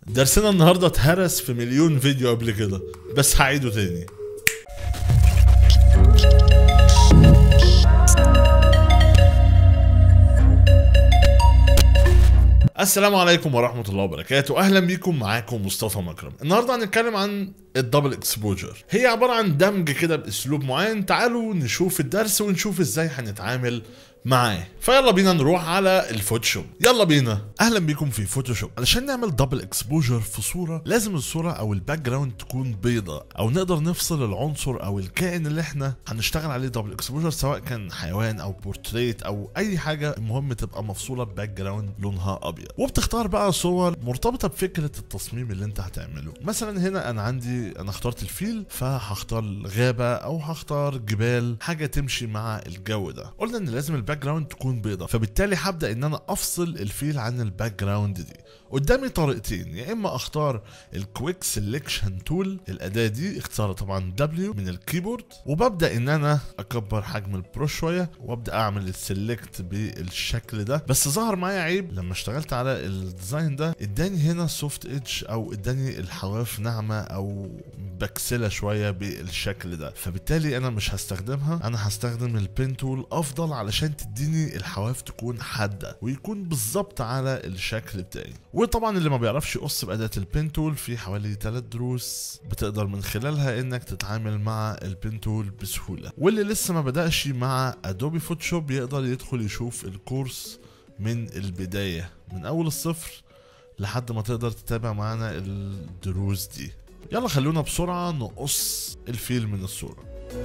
درسنا النهارده اتهرس في مليون فيديو قبل كده بس هعيده تاني السلام عليكم ورحمة الله وبركاته أهلا بيكم معاكم مصطفى مكرم النهاردة هنتكلم عن الدبل اكسبوجر هي عبارة عن دمج كده بأسلوب معين تعالوا نشوف الدرس ونشوف ازاي هنتعامل معاه فيلا بينا نروح على الفوتوشوب يلا بينا اهلا بيكم في فوتوشوب علشان نعمل دبل اكسبوجر في صوره لازم الصوره او الباك جراوند تكون بيضة او نقدر نفصل العنصر او الكائن اللي احنا هنشتغل عليه دبل اكسبوجر سواء كان حيوان او بورتريت او اي حاجه المهم تبقى مفصوله بباك جراوند لونها ابيض وبتختار بقى صور مرتبطه بفكره التصميم اللي انت هتعمله مثلا هنا انا عندي انا اخترت الفيل فهختار غابه او هختار جبال حاجه تمشي مع الجو ده قلنا ان لازم الباك جراوند تكون بيضة فبالتالي هبدا ان انا افصل الفيل عن الباك جراوند دي قدامي طريقتين يا اما اختار الكويك سيلكشن تول الاداه دي اختار طبعا دبليو من الكيبورد وببدا ان انا اكبر حجم البرو شويه وابدا اعمل السيلكت بالشكل ده بس ظهر معايا عيب لما اشتغلت على الديزاين ده اداني هنا سوفت ايدج او اداني الحواف ناعمه او بكسله شويه بالشكل ده فبالتالي انا مش هستخدمها انا هستخدم البين تول افضل علشان تديني الحواف تكون حاده ويكون بالظبط على الشكل بتاعي وطبعا اللي ما بيعرفش يقص باداه البين تول في حوالي 3 دروس بتقدر من خلالها انك تتعامل مع البين تول بسهوله واللي لسه ما بداش مع ادوبي فوتوشوب يقدر يدخل يشوف الكورس من البدايه من اول الصفر لحد ما تقدر تتابع معانا الدروس دي يلا خلونا بسرعه نقص الفيل من الصوره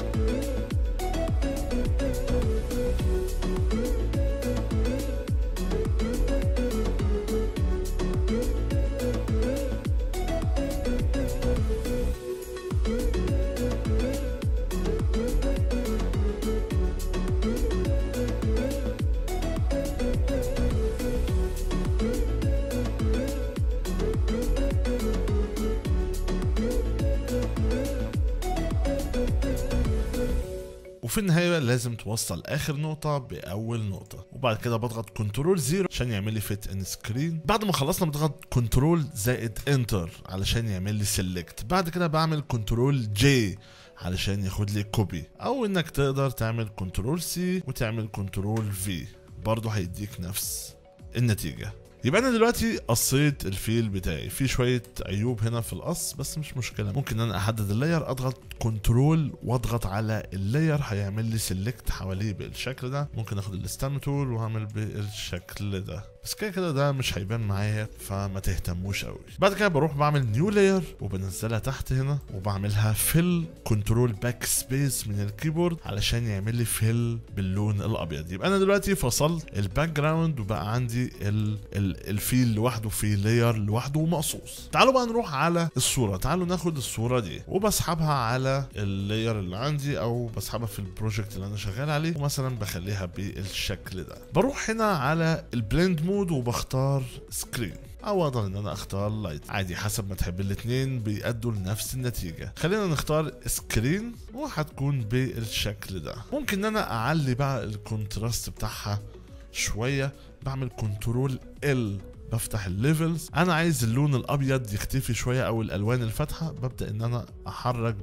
وفي النهاية لازم توصل آخر نقطة بأول نقطة وبعد كده بضغط كنترول زيرو عشان يعمل لي فيت ان سكرين بعد ما خلصنا بضغط كنترول زائد انتر علشان يعمل لي سيلكت بعد كده بعمل كنترول جي علشان ياخد لي كوبي او انك تقدر تعمل كنترول سي وتعمل كنترول في برضه هيديك نفس النتيجة يبقى انا دلوقتي قصيت الفيل بتاعي في شويه عيوب هنا في القص بس مش مشكله ممكن ان انا احدد اللاير اضغط كنترول واضغط على اللاير هيعمل لي سيلكت حواليه بالشكل ده ممكن اخد الستام تول واعمل بالشكل ده بس كده كده ده مش هيبان معايا فما تهتموش قوي بعد كده بروح بعمل نيو لاير وبنزلها تحت هنا وبعملها فيل كنترول باك سبيس من الكيبورد علشان يعمل لي فيل باللون الابيض يبقى انا دلوقتي فصلت الباك جراوند وبقى عندي ال ال الفيل لوحده في لاير لوحده ومقصوص تعالوا بقى نروح على الصوره تعالوا ناخد الصوره دي وبسحبها على اللاير اللي عندي او بسحبها في البروجكت اللي انا شغال عليه ومثلا بخليها بالشكل ده بروح هنا على البلند مود وبختار سكرين او اقدر ان انا اختار لايت عادي حسب ما تحب الاتنين بيأدوا لنفس النتيجة خلينا نختار سكرين وهتكون بالشكل ده ممكن ان انا اعلي بقى الكونتراست بتاعها شوية بعمل كنترول ال بفتح الليفلز انا عايز اللون الابيض يختفي شويه او الالوان الفاتحه ببدا ان انا احرك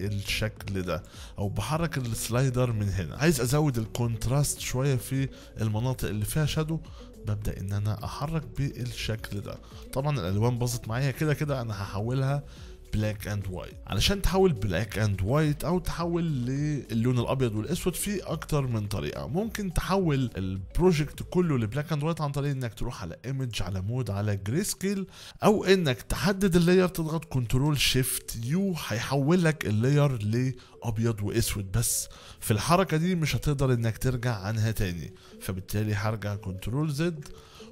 بالشكل ده او بحرك السلايدر من هنا عايز ازود الكونتراست شويه في المناطق اللي فيها شادو ببدا ان انا احرك بالشكل ده طبعا الالوان باظت معايا كده كده انا هحولها بلاك اند وايت علشان تحول بلاك اند وايت او تحول للون الابيض والاسود في اكتر من طريقه ممكن تحول البروجكت كله لبلاك اند وايت عن طريق انك تروح على ايمج على مود على جري سكيل او انك تحدد اللاير تضغط كنترول شيفت يو هيحول لك اللاير لابيض واسود بس في الحركه دي مش هتقدر انك ترجع عنها تاني فبالتالي هرجع كنترول زد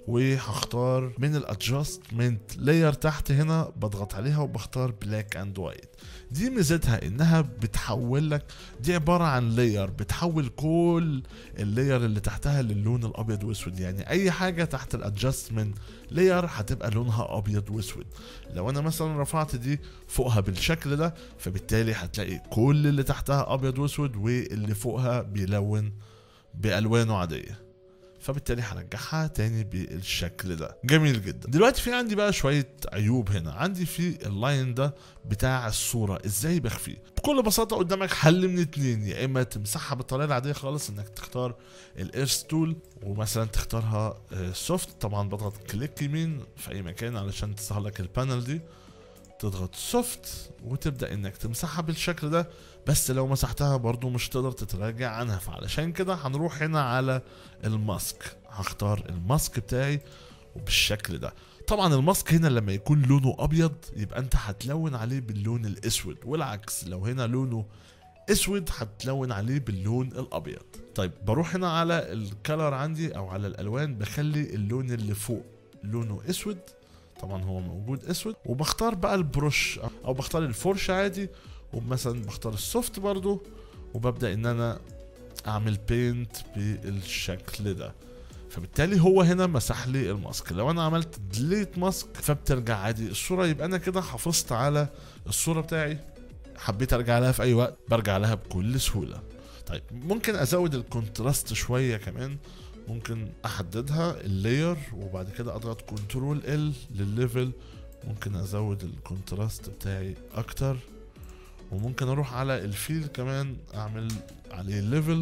وهختار من الادجستمنت لاير تحت هنا بضغط عليها وبختار بلاك اند وايت دي ميزتها انها بتحول لك دي عباره عن لاير بتحول كل اللاير اللي تحتها للون الابيض واسود يعني اي حاجه تحت الادجستمنت لاير هتبقى لونها ابيض واسود لو انا مثلا رفعت دي فوقها بالشكل ده فبالتالي هتلاقي كل اللي تحتها ابيض واسود واللي فوقها بيلون بالوانه عاديه فبالتالي هرجعها تاني بالشكل ده جميل جدا دلوقتي في عندي بقى شويه عيوب هنا عندي في اللاين ده بتاع الصوره ازاي بخفيه بكل بساطه قدامك حل من اتنين يا اما تمسحها بالطريقه العاديه خالص انك تختار الايرس تول ومثلا تختارها سوفت طبعا بضغط كليك يمين في اي مكان علشان تظهر لك البانل دي تضغط سوفت وتبدا انك تمسحها بالشكل ده بس لو مسحتها برضو مش تقدر تتراجع عنها فعلشان كده هنروح هنا على الماسك هختار الماسك بتاعي وبالشكل ده طبعا الماسك هنا لما يكون لونه ابيض يبقى انت هتلون عليه باللون الاسود والعكس لو هنا لونه اسود هتلون عليه باللون الابيض طيب بروح هنا على الكلر عندي او على الالوان بخلي اللون اللي فوق لونه اسود طبعا هو موجود اسود وبختار بقى البروش او بختار الفرشه عادي ومثلا بختار السوفت برضو وببدا ان انا اعمل بينت بالشكل ده فبالتالي هو هنا مسح لي الماسك لو انا عملت ديليت ماسك فبترجع عادي الصوره يبقى انا كده حافظت على الصوره بتاعي حبيت ارجع لها في اي وقت برجع لها بكل سهوله طيب ممكن ازود الكونتراست شويه كمان ممكن احددها اللاير وبعد كده اضغط كنترول ال للليفل ممكن ازود الكونتراست بتاعي اكتر وممكن اروح على الفيل كمان اعمل عليه ليفل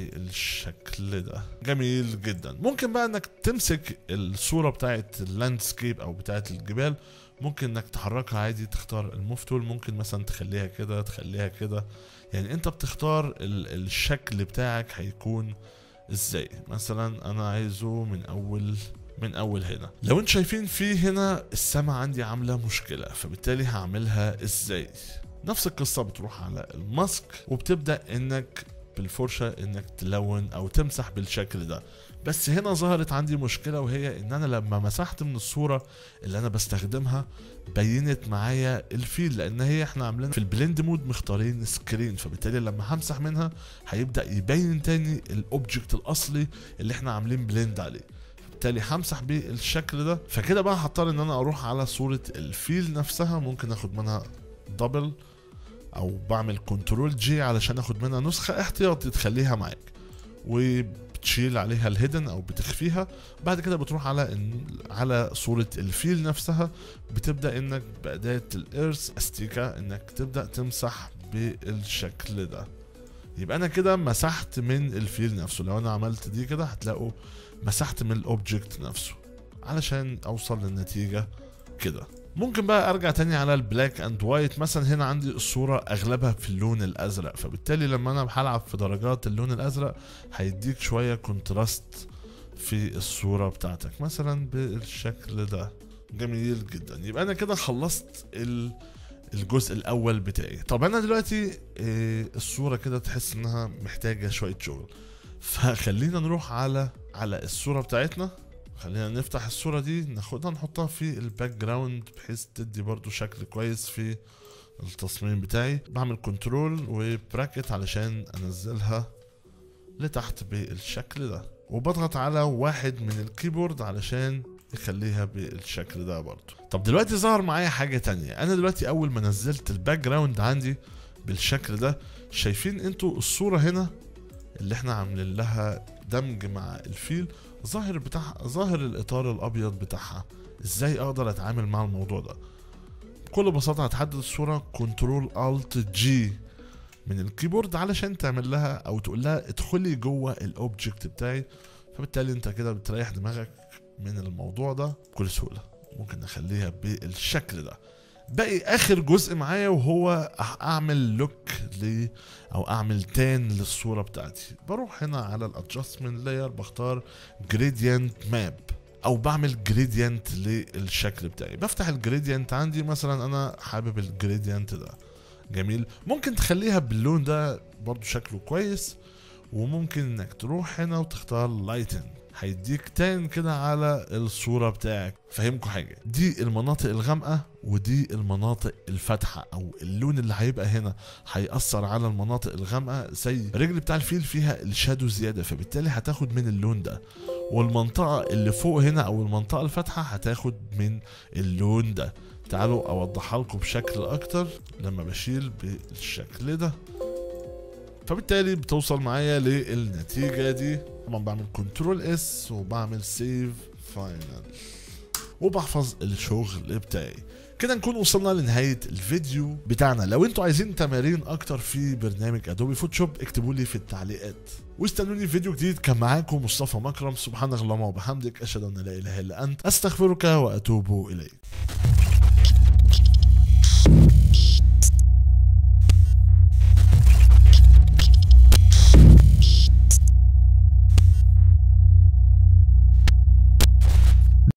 بالشكل ده جميل جدا ممكن بقى انك تمسك الصوره بتاعت اللاندسكيب او بتاعت الجبال ممكن انك تحركها عادي تختار الموف تول ممكن مثلا تخليها كده تخليها كده يعني انت بتختار ال الشكل بتاعك هيكون ازاي مثلا انا عايزه من اول من اول هنا لو انتم شايفين في هنا السما عندي عامله مشكله فبالتالي هعملها ازاي نفس القصه بتروح على الماسك وبتبدا انك بالفرشه انك تلون او تمسح بالشكل ده بس هنا ظهرت عندي مشكله وهي ان انا لما مسحت من الصوره اللي انا بستخدمها بينت معايا الفيل لان هي احنا عاملين في البلند مود مختارين سكرين فبالتالي لما همسح منها هيبدا يبين تاني الاوبجكت الاصلي اللي احنا عاملين بلند عليه بالتالي همسح بالشكل ده فكده بقى هضطر ان انا اروح على صوره الفيل نفسها ممكن اخد منها دبل او بعمل كنترول جي علشان اخد منها نسخه احتياطي تخليها معاك وبتشيل عليها الهيدن او بتخفيها بعد كده بتروح على إن على صوره الفيل نفسها بتبدا انك باداه الارث استيكا انك تبدا تمسح بالشكل ده يبقى انا كده مسحت من الفيل نفسه لو انا عملت دي كده هتلاقوا مسحت من الاوبجكت نفسه علشان اوصل للنتيجه كده ممكن بقى ارجع تاني على البلاك اند وايت مثلا هنا عندي الصورة اغلبها في اللون الازرق فبالتالي لما انا هلعب في درجات اللون الازرق هيديك شوية كونتراست في الصورة بتاعتك مثلا بالشكل ده جميل جدا يبقى انا كده خلصت ال الجزء الاول بتاعي طب انا دلوقتي إيه الصورة كده تحس انها محتاجة شوية شغل فخلينا نروح على على الصورة بتاعتنا خلينا نفتح الصورة دي ناخدها نحطها في الباك جراوند بحيث تدي برضو شكل كويس في التصميم بتاعي بعمل كنترول وبراكت علشان انزلها لتحت بالشكل ده وبضغط على واحد من الكيبورد علشان يخليها بالشكل ده برضو طب دلوقتي ظهر معايا حاجة تانية انا دلوقتي اول ما نزلت الباك جراوند عندي بالشكل ده شايفين انتوا الصورة هنا اللي احنا عاملين لها دمج مع الفيل ظاهر بتاع ظاهر الاطار الابيض بتاعها ازاي اقدر اتعامل مع الموضوع ده بكل بساطه هتحدد الصوره كنترول الت جي من الكيبورد علشان تعمل لها او تقول لها ادخلي جوه الاوبجكت بتاعي فبالتالي انت كده بتريح دماغك من الموضوع ده بكل سهوله ممكن نخليها بالشكل ده باقي اخر جزء معايا وهو اعمل لوك ل او اعمل تان للصوره بتاعتي بروح هنا على الادجستمنت لاير بختار جريدينت ماب او بعمل جريدينت للشكل بتاعي بفتح الجريدينت عندي مثلا انا حابب الجريدينت ده جميل ممكن تخليها باللون ده برضو شكله كويس وممكن انك تروح هنا وتختار لايتن هيديك تان كده على الصورة بتاعك فهمكم حاجة دي المناطق الغامقة ودي المناطق الفاتحة او اللون اللي هيبقى هنا هيأثر على المناطق الغامقة زي الرجل بتاع الفيل فيها الشادو زيادة فبالتالي هتاخد من اللون ده والمنطقة اللي فوق هنا او المنطقة الفاتحة هتاخد من اللون ده تعالوا اوضحها لكم بشكل اكتر لما بشيل بالشكل ده فبالتالي بتوصل معايا للنتيجة دي طبعا بعمل كنترول اس وبعمل سيف فاينل وبحفظ الشغل بتاعي كده نكون وصلنا لنهاية الفيديو بتاعنا لو انتوا عايزين تمارين اكتر في برنامج ادوبي فوتوشوب اكتبوا لي في التعليقات واستنوني في فيديو جديد كان معاكم مصطفى مكرم سبحانك اللهم وبحمدك اشهد ان لا اله الا انت استغفرك واتوب اليك